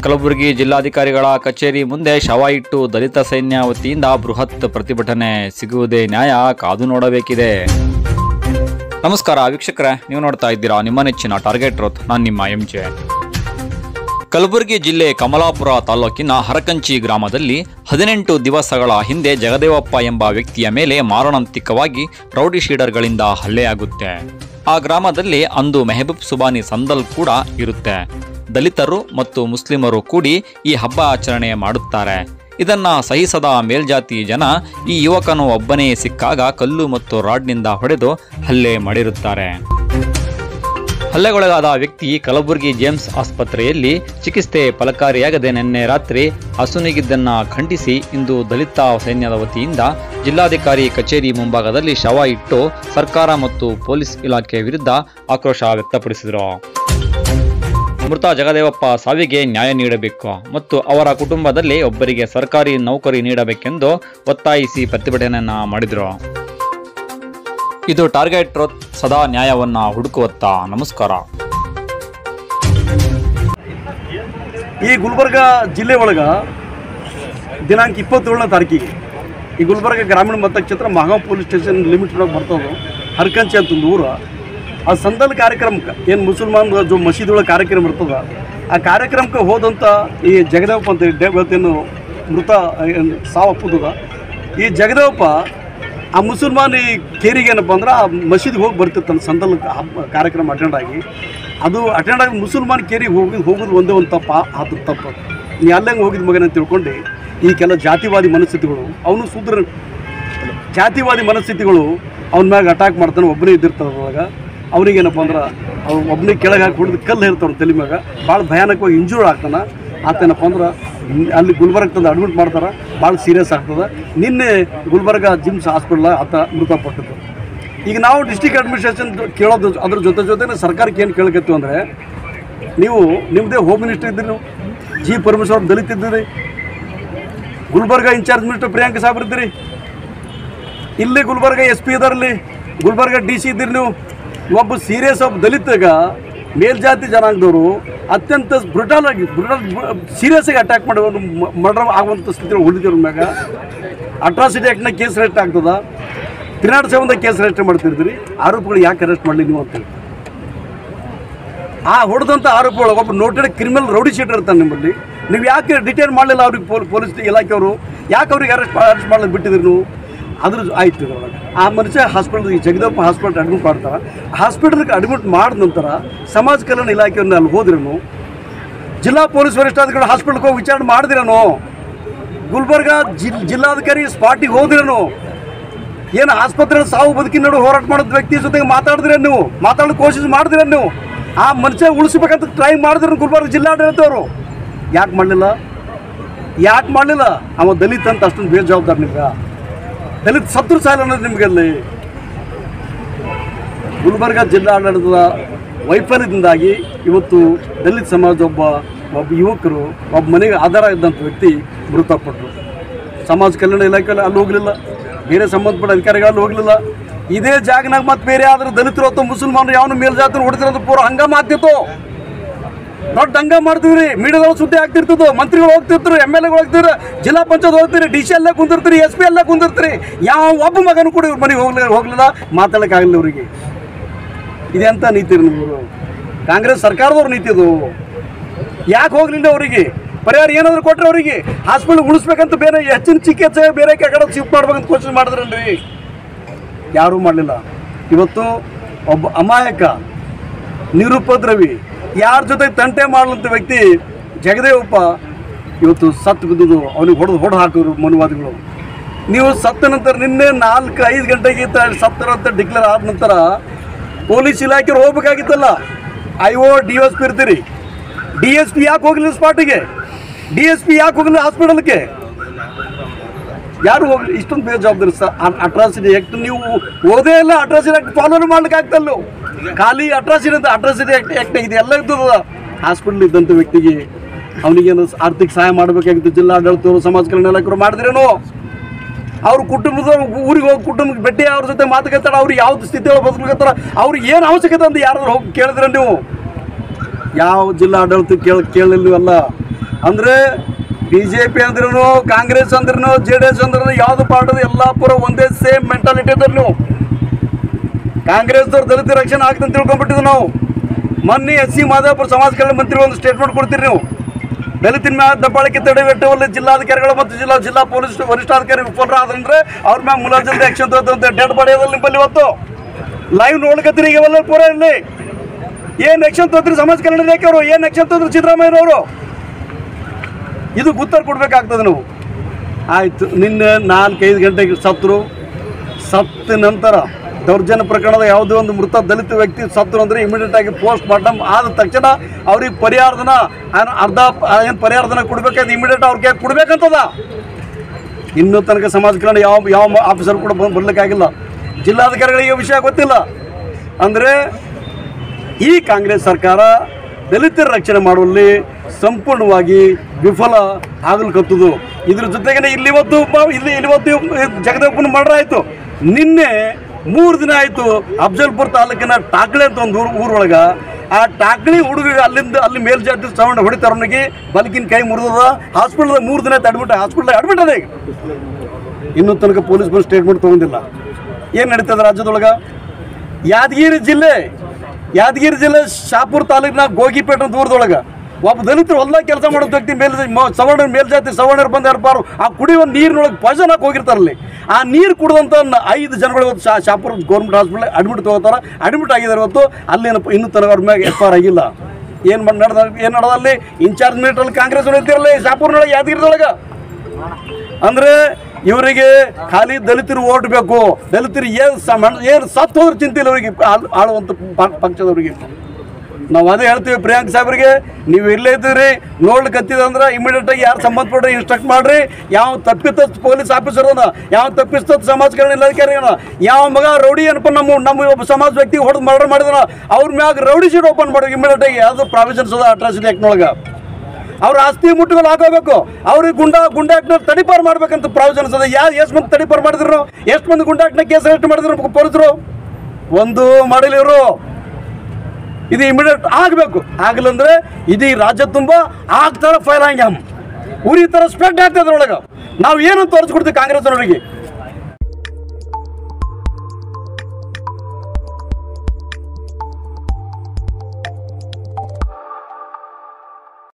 ಕಲಬುರಗಿ ಜಿಲ್ಲಾಧಿಕಾರಿಗಳ ಕಚೇರಿ ಮುಂದೆ ಶವ ಇಟ್ಟು ದಲಿತ ಸೈನ್ಯ ವತಿಯಿಂದ ಬೃಹತ್ ಪ್ರತಿಭಟನೆ ಸಿಗುವುದೇ ನ್ಯಾಯ ಕಾದು ನೋಡಬೇಕಿದೆ ನಮಸ್ಕಾರ ವೀಕ್ಷಕರೇ ನೀವು ನೋಡ್ತಾ ಇದ್ದೀರಾ ನಿಮ್ಮ ನೆಚ್ಚಿನ ಟಾರ್ಗೆಟ್ ರೋತ್ ನಾನು ನಿಮ್ಮ ಎಂ ಜೆ ಕಲಬುರಗಿ ಜಿಲ್ಲೆ ಕಮಲಾಪುರ ತಾಲೂಕಿನ ಹರಕಂಚಿ ಗ್ರಾಮದಲ್ಲಿ ಹದಿನೆಂಟು ದಿವಸಗಳ ಹಿಂದೆ ಜಗದೇವಪ್ಪ ಎಂಬ ವ್ಯಕ್ತಿಯ ಮೇಲೆ ಮಾರಣಾಂತಿಕವಾಗಿ ರೌಡಿ ಶೀಡರ್ಗಳಿಂದ ಹಲ್ಲೆಯಾಗುತ್ತೆ ಆ ಗ್ರಾಮದಲ್ಲಿ ಅಂದು ಮೆಹಬೂಬ್ ಸುಬಾನಿ ಸಂದಲ್ ಕೂಡ ಇರುತ್ತೆ ದಲಿತರು ಮತ್ತು ಮುಸ್ಲಿಮರು ಕೂಡಿ ಈ ಹಬ್ಬ ಆಚರಣೆ ಮಾಡುತ್ತಾರೆ ಇದನ್ನ ಸಹಿಸದ ಮೇಲ್ಜಾತಿ ಜನ ಈ ಯುವಕನು ಒಬ್ಬನೇ ಸಿಕ್ಕಾಗ ಕಲ್ಲು ಮತ್ತು ರಾಡ್ನಿಂದ ಹೊಡೆದು ಹಲ್ಲೆ ಮಾಡಿರುತ್ತಾರೆ ಹಲ್ಲೆಗೊಳಗಾದ ವ್ಯಕ್ತಿ ಕಲಬುರಗಿ ಜೇಮ್ಸ್ ಆಸ್ಪತ್ರೆಯಲ್ಲಿ ಚಿಕಿತ್ಸೆ ಫಲಕಾರಿಯಾಗದೆ ನಿನ್ನೆ ರಾತ್ರಿ ಅಸುನೀಗಿದ್ದನ್ನ ಖಂಡಿಸಿ ಇಂದು ದಲಿತ ಸೈನ್ಯದ ವತಿಯಿಂದ ಜಿಲ್ಲಾಧಿಕಾರಿ ಕಚೇರಿ ಮುಂಭಾಗದಲ್ಲಿ ಶವ ಇಟ್ಟು ಸರ್ಕಾರ ಮತ್ತು ಪೊಲೀಸ್ ಇಲಾಖೆ ವಿರುದ್ಧ ಆಕ್ರೋಶ ವ್ಯಕ್ತಪಡಿಸಿದರು ಮೃತ ಜಗದೇವಪ್ಪ ಸಾವಿಗೆ ನ್ಯಾಯ ನೀಡಬೇಕು ಮತ್ತು ಅವರ ಕುಟುಂಬದಲ್ಲಿ ಒಬ್ಬರಿಗೆ ಸರ್ಕಾರಿ ನೌಕರಿ ನೀಡಬೇಕೆಂದು ಒತ್ತಾಯಿಸಿ ಪ್ರತಿಭಟನೆಯನ್ನ ಮಾಡಿದರು ಇದು ಟಾರ್ಗೆಟ್ ಟ್ರೋತ್ ಸದಾ ನ್ಯಾಯವನ್ನ ಹುಡುಕುವತ್ತ ನಮಸ್ಕಾರ ಈ ಗುಲ್ಬರ್ಗ ಜಿಲ್ಲೆ ಒಳಗೆ ದಿನಾಂಕ ಇಪ್ಪತ್ತೇಳನೇ ತಾರೀಕಿಗೆ ಈ ಗುಲ್ಬರ್ಗ ಗ್ರಾಮೀಣ ಮತಕ್ಷೇತ್ರ ಮಹಾ ಪೊಲೀಸ್ ಸ್ಟೇಷನ್ ಲಿಮಿಟ್ ಒಳಗೆ ಬರ್ತದೆ ಹರ್ಕಂಚಿ ಅಂತ ಒಂದು ಊರು ಆ ಸಂದಲ್ ಕಾರ್ಯಕ್ರಮಕ್ಕೆ ಏನು ಮುಸಲ್ಮಾನ್ ಜೊ ಮಸೀದಿ ಒಳಗೆ ಕಾರ್ಯಕ್ರಮ ಇರ್ತದೆ ಆ ಕಾರ್ಯಕ್ರಮಕ್ಕೆ ಹೋದಂಥ ಈ ಜಗದೇವಪ್ಪ ಅಂತ ಹೇಳಿ ಇವತ್ತೇನು ಮೃತ ಏನ್ ಸಾವು ಅಪ್ಪುದದ ಈ ಜಗದೇವಪ್ಪ ಆ ಮುಸಲ್ಮಾನ್ ಈ ಕೇರಿಗೆ ಏನಪ್ಪ ಅಂದ್ರೆ ಆ ಮಸೀದಿಗೆ ಹೋಗಿ ಬರ್ತಿರ್ತಾನೆ ಸಂದಲ್ ಹಬ್ಬ ಕಾರ್ಯಕ್ರಮ ಅಟೆಂಡ್ ಆಗಿ ಅದು ಅಟೆಂಡ್ ಆಗಿ ಮುಸಲ್ಮಾನ್ ಕೇರಿಗೆ ಹೋಗಿ ಹೋಗೋದು ಒಂದೇ ಒಂದು ತಪ್ಪ ಅದು ತಪ್ಪು ನೀ ಅಲ್ಲಂಗೆ ಹೋಗಿದ ಮಗನ ಅಂತ ತಿಳ್ಕೊಂಡು ಈ ಕೆಲ ಜಾತಿವಾದಿ ಮನಸ್ಥಿತಿಗಳು ಅವನು ಶೂದ್ರ ಜಾತಿವಾದಿ ಮನಸ್ಥಿತಿಗಳು ಅವನ ಮ್ಯಾಗ ಅಟ್ಯಾಕ್ ಮಾಡ್ತಾನೆ ಒಬ್ಬನೇ ಇದ್ದಿರ್ತಾನೆ ಅದ್ರೊಳಗ ಅವ್ನಿಗೇನಪ್ಪ ಅಂದ್ರೆ ಅವ್ನು ಒಬ್ಬನಿಗೆ ಕೆಳಗೆ ಹಾಕಿ ಹೊಡೆದು ಕಲ್ಲು ಇರ್ತಾನೆ ತಲೆ ಮ್ಯಾಗ ಭಾಳ ಭಯಾನಕವಾಗಿ ಇಂಜೂರ್ ಆಗ್ತಾನೆ ಆತೇನಪ್ಪ ಅಂದ್ರೆ ಇನ್- ಅಲ್ಲಿ ಗುಲ್ಬರ್ಗ ತಂದು ಅಡ್ಮಿಟ್ ಮಾಡ್ತಾರೆ ಭಾಳ ಸೀರಿಯಸ್ ಆಗ್ತದೆ ನಿನ್ನೆ ಗುಲ್ಬರ್ಗ ಜಿಮ್ಸ್ ಹಾಸ್ಪಿಟ್ಲ ಆತ ಮೃತಪಟ್ಟದ್ದು ಈಗ ನಾವು ಡಿಸ್ಟಿಕ್ ಅಡ್ಮಿನಿಸ್ಟ್ರೇಷನ್ ಕೇಳೋದು ಅದ್ರ ಜೊತೆ ಜೊತೆ ಸರ್ಕಾರಕ್ಕೆ ಏನು ಕೇಳಕತ್ತೀವಿ ಅಂದರೆ ನೀವು ನಿಮ್ಮದೇ ಹೋಮ್ ಮಿನಿಸ್ಟರ್ ಇದ್ದೀರಿ ನೀವು ಜಿ ಪರಮೇಶ್ವರ್ ದಲಿತ ಇದ್ದೀರಿ ಗುಲ್ಬರ್ಗ ಇನ್ಚಾರ್ಜ್ ಮಿನಿಸ್ಟರ್ ಪ್ರಿಯಾಂಕ ಸಾಹೇಬ್ರು ಇದ್ದೀರಿ ಇಲ್ಲಿ ಗುಲ್ಬರ್ಗ ಎಸ್ ಪಿ ಇದಾರಲ್ಲಿ ಗುಲ್ಬರ್ಗ ಡಿ ಸಿ ಇದ್ದೀರಿ ನೀವು ಒಬ್ಬ ಸೀರಿಯಸ್ ಒಬ್ಬ ದಲಿತಗ ಮೇಲ್ಜಾತಿ ಜನಾಂಗದವರು ಅತ್ಯಂತ ಬ್ರುಟಲ್ ಆಗಿ ಬ್ರುಟಲ್ ಸೀರಿಯಸ್ ಆಗಿ ಅಟ್ಯಾಕ್ ಮಾಡಿ ಒಂದು ಮರ್ಡರ್ ಆಗುವಂಥ ಸ್ಥಿತಿ ಉಳಿದಿರೋ ಮ್ಯಾಗ ಅಟ್ರಾಸಿಟಿ ಆ್ಯಕ್ಟ್ನ ಕೇಸ್ ರೆಸ್ಟ್ ಆಗ್ತದ ತ್ರಿನಾಡು ಸೇವಂದ ಕೇಸ್ ರೆಸ್ಟ್ ಮಾಡ್ತಿರ್ತೀರಿ ಆರೋಪಿಗಳು ಯಾಕೆ ಅರೆಸ್ಟ್ ಮಾಡಲಿ ನೀವು ಅಂತೇಳಿ ಆ ಹೊಡೆದಂಥ ಆರೋಪಿಗಳು ಒಬ್ಬ ನೋಟೆಡ್ ಕ್ರಿಮಿನಲ್ ರೌಡಿ ಶೀಟರ್ ಇರ್ತಾನೆ ನಿಮ್ಮಲ್ಲಿ ನೀವು ಯಾಕೆ ಡಿಟೈನ್ ಮಾಡಲಿಲ್ಲ ಅವ್ರಿಗೆ ಪೊಲ್ ಪೊಲೀಸ್ ಇಲಾಖೆಯವರು ಯಾಕೆ ಅವ್ರಿಗೆ ಅರೆಸ್ಟ್ ಅರೆಸ್ಟ್ ಮಾಡಲು ಬಿಟ್ಟಿದ್ರಿ ನೀವು ಅದ್ರ ಆಯ್ತು ಇದ್ರೊಳಗೆ ಆ ಮನುಷ್ಯ ಹಾಸ್ಪಿಟಲ್ ಈ ಜಗದಪ್ಪ ಹಾಸ್ಪಿಟಲ್ ಅಡ್ಮಿಟ್ ಮಾಡ್ತಾರೆ ಹಾಸ್ಪಿಟಲ್ಗೆ ಅಡ್ಮಿಟ್ ಮಾಡಿದ ನಂತರ ಸಮಾಜ ಕಲ್ಯಾಣ ಇಲಾಖೆಯವ್ರನ್ನ ಅಲ್ಲಿ ಹೋದ್ರೇನು ಜಿಲ್ಲಾ ಪೊಲೀಸ್ ವರಿಷ್ಠಾಧಿಕಾರಿ ಹಾಸ್ಪಿಟಲ್ಗೆ ಹೋಗಿ ವಿಚಾರಣೆ ಮಾಡಿದ್ರೇನು ಗುಲ್ಬರ್ಗ ಜಿಲ್ ಜಿಲ್ಲಾಧಿಕಾರಿ ಸ್ಪಾಟಿಗೆ ಹೋದ್ರೇನು ಏನು ಆಸ್ಪತ್ರೆ ಸಾವು ಬದುಕಿನ ನಡು ಹೋರಾಟ ಮಾಡೋದ್ ವ್ಯಕ್ತಿ ಜೊತೆಗೆ ಮಾತಾಡಿದ್ರೆ ನೀವು ಮಾತಾಡೋ ಕೋಶಿಶ್ ಮಾಡಿದ್ರೆ ನೀವು ಆ ಮನುಷ್ಯ ಉಳಿಸ್ಬೇಕಂತ ಟ್ರೈ ಮಾಡಿದ್ರು ಗುಲ್ಬರ್ಗ ಜಿಲ್ಲಾಡಳಿತವರು ಯಾಕೆ ಮಾಡಲಿಲ್ಲ ಯಾಕೆ ಮಾಡಲಿಲ್ಲ ಅವ ದಲಿತ ಅಂತ ಅಷ್ಟೊಂದು ಬೇಜವಾಬ್ದಾರಿ ನಿಮ್ಗೆ ದಲಿತ ಸತ್ರು ಸಾಲ ಅನ್ನೋದು ನಿಮ್ಗೆ ಅಲ್ಲಿ ಗುಲ್ಬರ್ಗ ಜಿಲ್ಲಾಡಳಿತದ ವೈಫಲ್ಯದಿಂದಾಗಿ ಇವತ್ತು ದಲಿತ ಸಮಾಜ ಒಬ್ಬ ಒಬ್ಬ ಯುವಕರು ಒಬ್ಬ ಮನೆಗೆ ಆಧಾರ ಇದ್ದಂಥ ವ್ಯಕ್ತಿ ಮೃತಪಟ್ಟರು ಸಮಾಜ ಕಲ್ಯಾಣ ಇಲಾಖೆಯಲ್ಲಿ ಅಲ್ಲಿ ಹೋಗಲಿಲ್ಲ ಬೇರೆ ಸಂಬಂಧಪಟ್ಟ ಅಧಿಕಾರಿಗಳು ಅಲ್ಲಿ ಹೋಗಲಿಲ್ಲ ಇದೇ ಜಾಗನಾಗ ಮತ್ತೆ ಬೇರೆ ಆದ್ರೆ ದಲಿತರು ಅಥವಾ ಮುಸಲ್ಮಾನರು ಯಾವನು ಮೇಲ್ಜಾತಿ ಹೊಡೆದಿರೋದು ಪೂರ ಹಂಗ ಮಾತಿತ್ತು ದೊಡ್ಡ ಹಂಗ ಮಾಡ್ತಿದ್ರಿ ಮೀಡಿಯಾದೊಳಗೆ ಸುದ್ದಿ ಆಗ್ತಿರ್ತದ ಮಂತ್ರಿಗಳು ಹೋಗ್ತಿರ್ತಾರೆ ಎಮ್ ಎಲ್ ಎಗಳು ಹೋಗ್ತಿರ ಜಿಲ್ಲಾ ಪಂಚಾಯತ್ ಹೋಗ್ತೀರಿ ಡಿ ಸಿ ಅಲ್ಲೇ ಕುಂದಿರ್ತೀರಿ ಎಸ್ ಪಿ ಅಲ್ಲೇ ಕುಂದಿರ್ತೀರಿ ಯಾವ ಒಬ್ಬ ಮಗನೂ ಕೂಡ ಇವ್ರ ಮನೆಗೆ ಹೋಗ್ಲಿಲ್ಲ ಹೋಗ್ಲಿಲ್ಲ ಮಾತಾಡೋಕ್ಕಾಗಲಿಲ್ಲ ಅವರಿಗೆ ಇದೆಂತ ನೀತಿ ರೀ ನಿಮ್ಮದು ಕಾಂಗ್ರೆಸ್ ಸರ್ಕಾರದವ್ರ ನೀತಿ ಅದು ಯಾಕೆ ಹೋಗ್ಲಿಲ್ಲ ಅವರಿಗೆ ಪರಿಹಾರ ಏನಾದ್ರು ಕೊಟ್ರೆ ಅವರಿಗೆ ಹಾಸ್ಪಿಟಲ್ ಉಳಿಸ್ಬೇಕಂತ ಬೇರೆ ಹೆಚ್ಚಿನ ಚಿಕಿತ್ಸೆ ಬೇರೆ ಕಡೆ ಶಿಫ್ಟ್ ಮಾಡ್ಬೇಕಂತ ಕೋಶಿಶ್ ಮಾಡಿದ್ರಲ್ರಿ ಯಾರೂ ಮಾಡಲಿಲ್ಲ ಇವತ್ತು ಒಬ್ಬ ಅಮಾಯಕ ನಿರುಪದ್ರವಿ ಯಾರ ಜೊತೆ ತಂಟೆ ಮಾಡಲಂತ ವ್ಯಕ್ತಿ ಜಗದೇವಪ್ಪ ಇವತ್ತು ಸತ್ತು ಬಿದ್ದುದು ಅವನಿಗೆ ಹೊಡೆದು ಹೊಡೆದು ಹಾಕಿದ್ರು ಮನುವಾದಿಗಳು ನೀವು ಸತ್ತ ನಂತರ ನಿನ್ನೆ ನಾಲ್ಕು ಐದು ಗಂಟೆಗೆ ತ- ಸತ್ತರ ಅಂತ ಡಿಕ್ಲೇರ್ ಆದ ನಂತರ ಪೊಲೀಸ್ ಇಲಾಖೆ ಹೋಗ್ಬೇಕಾಗಿತ್ತಲ್ಲ I O D S P ಇರ್ತೀರಿ ಡಿ ಎಸ್ ಪಿ ಯಾಕೆ ಹೋಗಲಿಲ್ಲ ಸ್ಪಾಟಿಗೆ ಡಿ ಎಸ್ ಪಿ ಯಾಕೆ ಹೋಗಲಿಲ್ಲ ಹಾಸ್ಪಿಟಲ್ಗೆ ಯಾರು ಹೋಗ್ಲಿ ಇಷ್ಟೊಂದು ಬೇಜವಾಬ್ದಾರಿ ಸ ಅಟ್ರಾಸಿಟಿ ಆ್ಯಕ್ಟ್ ನೀವು ಓದೇ ಇಲ್ಲ ಅಟ್ರಾಸಿಟಿ ಆ್ಯಕ್ಟ್ ಫಾಲೋನು ಮಾಡ್ಲಿಕ್ಕೆ ಆಗ್ತಲ್ಲ ಖಾಲಿ ಅಟ್ರಾಸಿಟಿ ಅಂತ ಅಟ್ರಾಸಿಟಿ ಆ್ಯಕ್ಟ್ ಆ್ಯಕ್ಟ್ ಇದೆ ಎಲ್ಲ ಇದ್ದದ ಹಾಸ್ಪಿಟಲ್ ಇದ್ದಂಥ ವ್ಯಕ್ತಿಗೆ ಅವನಿಗೇನು ಆರ್ಥಿಕ ಸಹಾಯ ಮಾಡಬೇಕಾಗಿತ್ತು ಜಿಲ್ಲಾಡಳಿತವರು ಸಮಾಜ ಕಲ್ಯಾಣ ಇಲಾಖೆಯವರು ಮಾಡಿದ್ರೇನು ಅವ್ರ ಕುಟುಂಬದ ಊರಿಗೆ ಹೋಗಿ ಕುಟುಂಬಕ್ಕೆ ಭೇಟಿ ಅವ್ರ ಜೊತೆ ಮಾತುಕತ್ತಾರ ಅವ್ರು ಯಾವ್ದು ಸ್ಥಿತಿ ಒಳಗೆ ಬದುಕತ್ತಾರ ಅವ್ರಿಗೆ ಏನು ಅವಶ್ಯಕತೆ ಅಂತ ಯಾರು ಹೋಗಿ ಕೇಳಿದ್ರೆ ನೀವು ಯಾವ ಜಿಲ್ಲಾಡಳಿತ ಕೇಳ ಕೇಳಿಲ್ಲ ನೀವೆಲ್ಲ ಅಂದರೆ ಬಿ ಜೆ ಪಿ ಅಂದ್ರೂ ಕಾಂಗ್ರೆಸ್ ಅಂದ್ರೂ ಜೆ ಡಿ ಎಸ್ ಅಂದ್ರೂ ಯಾವುದು ಪಾರ್ಟದ ಎಲ್ಲ ಪೂರ ಒಂದೇ ಸೇಮ್ ಮೆಂಟಾಲಿಟಿ ಅದ್ರಿ ನೀವು ಕಾಂಗ್ರೆಸ್ದವ್ರು ದಲಿತ ರಕ್ಷಣೆ ಆಗ್ತಂತ ತಿಳ್ಕೊಂಡ್ಬಿಟ್ಟಿದ್ವಿ ನಾವು ಮೊನ್ನೆ ಎಸ್ ಸಿ ಮಾದಾಪುರ ಸಮಾಜ ಕಲ್ಯಾಣ ಮಂತ್ರಿ ಒಂದು ಸ್ಟೇಟ್ಮೆಂಟ್ ಕೊಡ್ತೀರಿ ನೀವು ದಲಿತಿನ ಮ್ಯಾಗ ದಬ್ಬಾಳಿಕೆ ತಡೆಗಟ್ಟುವಲ್ಲಿ ಜಿಲ್ಲಾಧಿಕಾರಿಗಳು ಮತ್ತು ಜಿಲ್ಲಾ ಜಿಲ್ಲಾ ಪೊಲೀಸ್ ವರಿಷ್ಠಾಧಿಕಾರಿ ವಿಫಲರಾದ್ರೆ ಅವ್ರ ಮ್ಯಾಗ ಮುಲಾಜಲ್ದ ಆಕ್ಷನ್ ತಗೋದಂತೆ ಡೆಡ್ ಬಾಡಿ ಅದಲ್ಲಿ ನಿಮ್ಮಲ್ಲಿ ಇವತ್ತು ಲೈವ್ ನೋಡ್ಕತ್ತೀರಿ ಈಗ ಎಲ್ಲ ಪೂರ ಇಲ್ಲಿ ಏನು ಆಕ್ಷನ್ ತಗೋದ್ರಿ ಸಮಾಜ ಕಲ್ಯಾಣ ಇಲಾಖೆ ಅವರು ಏನು ಆಕ್ಷನ್ ತಗೋದ್ರಿ ಸಿದ್ದರಾಮಯ್ಯನವರು ಇದು ಉತ್ತರ ಕೊಡ್ಬೇಕಾಗ್ತದೆ ನಾವು ಆಯಿತು ನಿನ್ನೆ ನಾಲ್ಕೈದು ಗಂಟೆಗೆ ಸತ್ರು ಸತ್ತ ನಂತರ ದೌರ್ಜನ್ಯ ಪ್ರಕರಣದ ಯಾವುದೇ ಒಂದು ಮೃತ ದಲಿತ ವ್ಯಕ್ತಿ ಸತ್ರು ಅಂದರೆ ಇಮಿಡಿಯೇಟ್ ಆಗಿ ಪೋಸ್ಟ್ ಮಾರ್ಟಮ್ ಆದ ತಕ್ಷಣ ಅವ್ರಿಗೆ ಪರಿಹಾರಧನ ಏನ್ ಅರ್ಧ ಏನು ಪರಿಹಾರಧನ ಕೊಡ್ಬೇಕಾದ್ರೆ ಇಮಿಡಿಯೇಟ್ ಅವ್ರಿಗೆ ಕೊಡ್ಬೇಕಂತದ ಇನ್ನೂ ತನಕ ಸಮಾಜ ಕಲ್ಯಾಣ ಯಾವ ಯಾವ ಆಫೀಸರ್ ಕೂಡ ಬಂದು ಬರ್ಲಿಕ್ಕಾಗಿಲ್ಲ ಜಿಲ್ಲಾಧಿಕಾರಿಗಳಿಗೆ ವಿಷಯ ಗೊತ್ತಿಲ್ಲ ಅಂದರೆ ಈ ಕಾಂಗ್ರೆಸ್ ಸರ್ಕಾರ ದಲಿತರ ರಕ್ಷಣೆ ಮಾಡುವಲ್ಲಿ ಸಂಪೂರ್ಣವಾಗಿ ವಿಫಲ ಆಗಲ್ಕತ್ತದು ಇದ್ರ ಜೊತೆಗೆ ಇಲ್ಲಿ ಇವತ್ತು ಮ- ಇಲ್ಲಿ ಇವತ್ತು ಜಗದೇವಪ್ಪನ ಮರ್ಡರ್ ಆಯಿತು ನಿನ್ನೆ ಮೂರು ದಿನ ಆಯಿತು ಅಫ್ಜಲ್ಪುರ ತಾಲೂಕಿನ ಟಾಕ್ಳೆ ಅಂತ ಒಂದು ಊರು ಊರೊಳಗೆ ಆ ಟಾಕ್ಳಿ ಹುಡುಗ ಅಲ್ಲಿಂದ ಅಲ್ಲಿ ಮೇಲ್ಜಾತಿ ಸೌಂಡ್ ಹೊಡಿತಾರ ಅವನಿಗೆ ಬಲಕಿನ ಕೈ ಮುರಿದದ ಹಾಸ್ಪಿಟಲ್ದಾಗ ಮೂರು ದಿನ ಆಯ್ತು ಅಡ್ಮಿಟ್ ಹಾಸ್ಪಿಟಲ್ ಅಡ್ಮಿಟ್ ಅದ ಈಗ ಇನ್ನೂ ತನಕ ಪೊಲೀಸ್ ಬಂದು ಸ್ಟೇಟ್ಮೆಂಟ್ ತೊಗೊಂಡಿಲ್ಲ ಏನು ನಡೀತದೆ ರಾಜ್ಯದೊಳಗೆ ಯಾದಗಿರಿ ಜಿಲ್ಲೆ ಯಾದಗಿರಿ ಜಿಲ್ಲೆ ಶಾಪುರ್ ತಾಲೂಕಿನ ಗೋಗಿಪೇಟೆ ಅಂತ ಊರದೊಳಗೆ ಒಬ್ಬ ದಲಿತರು ಹೊಲ್ದಾಗ ಕೆಲಸ ಮಾಡೋ ವ್ಯಕ್ತಿ ಮೇಲ್ ಮ- ಸವರ್ಣ ಮೇಲ್ಜಾತಿ ಸವರ್ಣರು ಬಂದು ಯಾರು ಆ ಕುಡಿಯುವ ನೀರಿನೊಳಗೆ ಪಾಯ್ಸನ್ ಹಾಕಿ ಹೋಗಿರ್ತಾರಲ್ಲಿ ಆ ನೀರು ಕುಡಿದಂಥ ನ- ಐದು ಜನಗಳು ಇವತ್ತು ಶಾ ಶಾಪುರ್ ಗೌರ್ಮೆಂಟ್ ಹಾಸ್ಪಿಟಲ್ ಅಡ್ಮಿಟ್ ತಗೋತಾರೆ ಅಡ್ಮಿಟ್ ಆಗಿದ್ದಾರೆ ಇವತ್ತು ಅಲ್ಲೇನಪ್ಪ ಇನ್ನೂ ತನಕ ಅವ್ರ ಮ್ಯಾಗ ಎಫ್ ಆರ್ ಆಗಿಲ್ಲ ಏನು ಮಾಡಿ ನಡೆದ ಏನು ನಡೆದ ಅಲ್ಲಿ ಇನ್ಚಾರ್ಜ್ ಮಿನಿಟ್ರಲ್ಲಿ ಕಾಂಗ್ರೆಸ್ ಇರ್ತಿರಲ್ಲ ಶಾಪುರ್ನೊಳಗೆ ಯಾದಗಿರಿದೊಳಗೆ ಅಂದ್ರೆ ಇವರಿಗೆ ಖಾಲಿ ದಲಿತರು ಓಟ್ ಬೇಕು ದಲಿತರು ಏನು ಏನು ಸತ್ತು ಹೋದ್ರೆ ಚಿಂತೆ ಇಲ್ಲ ಅವರಿಗೆ ಆಳ್- ಆಳುವಂಥ ಪ- ಪಕ್ಷದವರಿಗೆ ನಾವು ಅದೇ ಹೇಳ್ತೀವಿ ಪ್ರಿಯಾಂಕ್ ಸಾಹೇಬ್ರಿಗೆ ನೀವು ಇಲ್ಲೇ ಇದ್ದೀರಿ ನೋಡ್ಲಿಕ್ಕೆ ಅಂದ್ರೆ ಇಮಿಡಿಯೇಟ್ ಆಗಿ ಯಾರು ಸಂಬಂಧಪಟ್ಟ ಇನ್ಸ್ಟ್ರಕ್ಟ್ ಮಾಡ್ರಿ ಯಾವ ತಪ್ಪಿತ ಪೊಲೀಸ್ ಆಫೀಸರ್ ಅದ ಯಾವ ತಪ್ಪಿಸ್ತ ಸಮಾಜ ಕಲ್ಯಾಣ ಇಲಾಖೆ ಅದ ಯಾವ ಮಗ ರೌಡಿ ಏನಪ್ಪ ನಮ್ಮ ನಮ್ಮ ಒಬ್ಬ ಸಮಾಜ ವ್ಯಕ್ತಿ ಹೊಡೆದು ಮರ್ಡರ್ ಮಾಡಿದಾನ ಅವ್ರ ಮ್ಯಾಗ ರೌಡಿ ಶೀಟ್ ಓಪನ್ ಮಾಡಿ ಇಮಿಡಿಯೇಟ್ ಆಗಿ ಯಾವ್ದು ಪ್ರಾವಿಷನ್ಸ್ ಅದ ಅಟ್ರಾಸಿಟಿ ಆ್ಯಕ್ಟ್ನೊಳಗೆ ಅವ್ರ ಆಸ್ತಿ ಮುಟ್ಟುಗಳು ಹಾಕೋಬೇಕು ಅವ್ರಿಗೆ ಗುಂಡಾ ಗುಂಡಾಕ್ನ ತಡಿಪಾರ್ ಮಾಡ್ಬೇಕಂತ ಪ್ರಾವಿಷನ್ಸ್ ಅದ ಯಾ ಎಷ್ಟು ಮಂದಿ ತಡಿಪಾರ್ ಮಾಡಿದ್ರು ಎಷ್ಟು ಮಂದಿ ಗುಂಡಾಕ್ನ ಕೇಸ್ ರಿಜಿಸ್ಟರ್ ಮಾಡಿದ್ರು ಪೊಲೀಸರು ಒಂದು ಮಾಡಿಲ್ಲ ಇವರು ಇದು ಇಮಿಡಿಯೇಟ್ ಆಗಬೇಕು ಆಗಲಂದ್ರೆ ಇಡೀ ರಾಜ್ಯ ತುಂಬ ಆಗ್ತಾರ ಫೈಲ್ ಹಂಗೆ ಉರಿ ಥರ ಸ್ಪ್ರೆಡ್ ಆಗ್ತದೆ ಅದ್ರೊಳಗೆ ನಾವು ಏನು ತೋರಿಸ್ಕೊಡ್ತೀವಿ ಕಾಂಗ್ರೆಸ್ ಅವರಿಗೆ